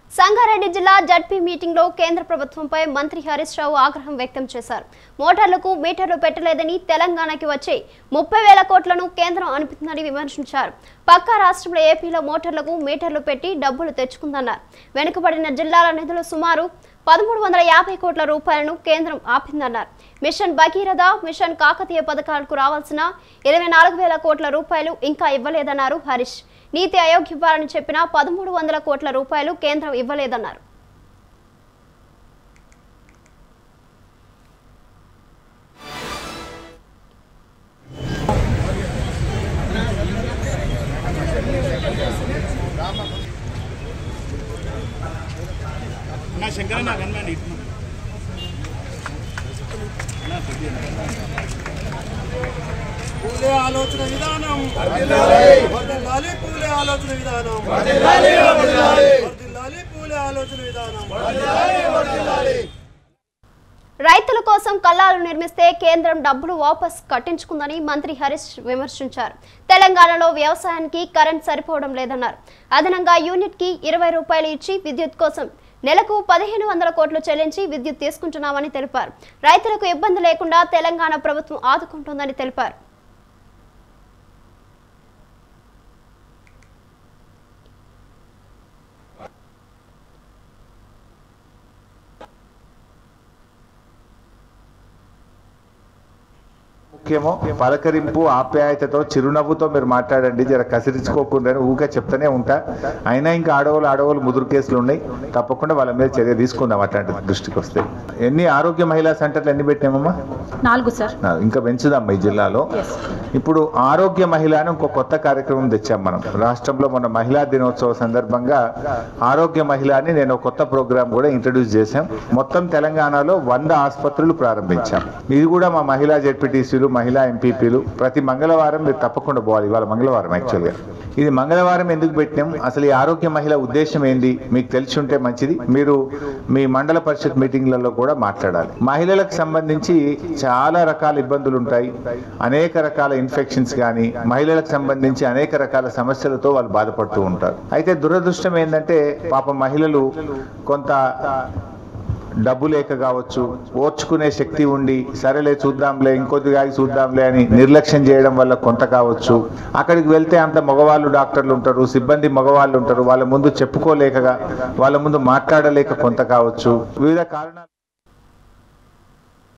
సంగారెడ్డి జిల్లా ZP meeting లో కేంద్ర ప్రభుత్వంపై మంత్రి హరీష్ రావు ఆగ్రహం వ్యక్తం చేశారు మోటార్లకు మీటర్లు పెట్టలేదని తెలంగాణకి వచ్చే ముప్పై వేల కోట్లను కేంద్రం అనిపిస్తుందని విమర్శించారు పక్క రాష్ట్రంలో ఏపీలో మోటార్లకు మీటర్లు పెట్టి డబ్బులు తెచ్చుకుందన్నారు వెనుకబడిన జిల్లాల నిధులు సుమారు పదమూడు వందల యాభై కోట్ల రూపాయలను కేంద్రం ఆపిందన్నారు మిషన్ భగీరథ మిషన్ కాకతీయ పథకాలకు రావాల్సిన ఇరవై నాలుగు వేల కోట్ల రూపాయలు ఇంకా ఇవ్వలేదన్నారు హరీష్ నీతి ఆయోగ్ ఇవ్వాలని చెప్పిన పదమూడు వందల కోట్ల రూపాయలు కేంద్రం ఇవ్వలేదన్నారు నా శంకర నాకు అన్నాడు ఇటు పూలే ఆలోచన విధానం వర్ధిల్లాలి పూలే ఆలోచన విధానం వర్ధిల్లాలి పూలే ఆలోచన విధానం రైతుల కోసం కల్లాలు నిర్మిస్తే కేంద్రం డబ్బులు వాపస్ కట్టించుకుందని మంత్రి హరీష్ విమర్శించారు తెలంగాణలో వ్యవసాయానికి కరెంట్ సరిపోవడం లేదన్నారు అదనంగా యూనిట్ కి ఇరవై రూపాయలు ఇచ్చి విద్యుత్ కోసం నెలకు పదిహేను వందల కోట్లు చెల్లించి విద్యుత్ తీసుకుంటున్నామని తెలిపారు రైతులకు ఇబ్బంది లేకుండా తెలంగాణ ప్రభుత్వం ఆదుకుంటుందని తెలిపారు ముఖ్యమో పలకరింపు ఆప్యాయతతో చిరునవ్వుతో మీరు మాట్లాడండి జర కసిరించుకోకుండా ఊకే చెప్తూనే ఉంటా అయినా ఇంకా ఆడవాళ్ళు ఆడవాళ్ళు ముదురు కేసులు ఉన్నాయి తప్పకుండా వాళ్ళ మీద చర్య తీసుకుందాం అట్లాంటి దృష్టికి వస్తే ఎన్ని ఆరోగ్య మహిళా సెంటర్లు ఎన్ని పెట్టామమ్మా నాలుగు సార్ నా- ఇంకా పెంచుదాం ఈ జిల్లాలో ఎస్ ఇప్పుడు ఆరోగ్య మహిళ అని ఇంకో కొత్త కార్యక్రమం తెచ్చాం మనం రాష్ట్రంలో మన మహిళా దినోత్సవ సందర్భంగా ఆరోగ్య మహిళ అని నేను ఒక కొత్త ప్రోగ్రామ్ కూడా ఇంట్రడ్యూస్ చేశాం మొత్తం తెలంగాణలో వంద ఆసుపత్రులు ప్రారంభించాం ఇది కూడా మా మహిళా జెడ్పీటీసీలు మహిళా ఎంపీపీలు ప్రతి మంగళవారం మీరు తప్పకుండా పోవాలి ఇవాళ మంగళవారం యాక్చువల్గా ఇది మంగళవారం ఎందుకు పెట్టినాం అసలు ఈ ఆరోగ్య మహిళ ఉద్దేశం ఏంది మీకు తెలిసి ఉంటే మంచిది మీరు మీ మండల పరిషత్ మీటింగ్లలో కూడా మాట్లాడాలి మహిళలకు సంబంధించి చాలా రకాల ఇబ్బందులు ఉంటాయి అనేక రకాల ఇన్ఫెక్షన్స్ కానీ మహిళలకు సంబంధించి అనేక రకాల సమస్యలతో వాళ్ళు బాధపడుతూ ఉంటారు అయితే దురదృష్టం ఏంటంటే పాప మహిళలు కొంత డబ్బు లేక కావచ్చు ఓర్చుకునే శక్తి ఉండి సరేలే చూద్దాంలే ఇంకొద్దిగా ఆగి చూద్దాంలే అని నిర్లక్ష్యం చేయడం వల్ల కొంత కావచ్చు అక్కడికి వెళ్తే అంత మగవాళ్ళు డాక్టర్లు ఉంటారు సిబ్బంది మగవాళ్ళు ఉంటారు వాళ్ళ ముందు చెప్పుకోలేకగా వాళ్ళ ముందు మాట్లాడలేక కొంత కావచ్చు వివిధ కారణాలు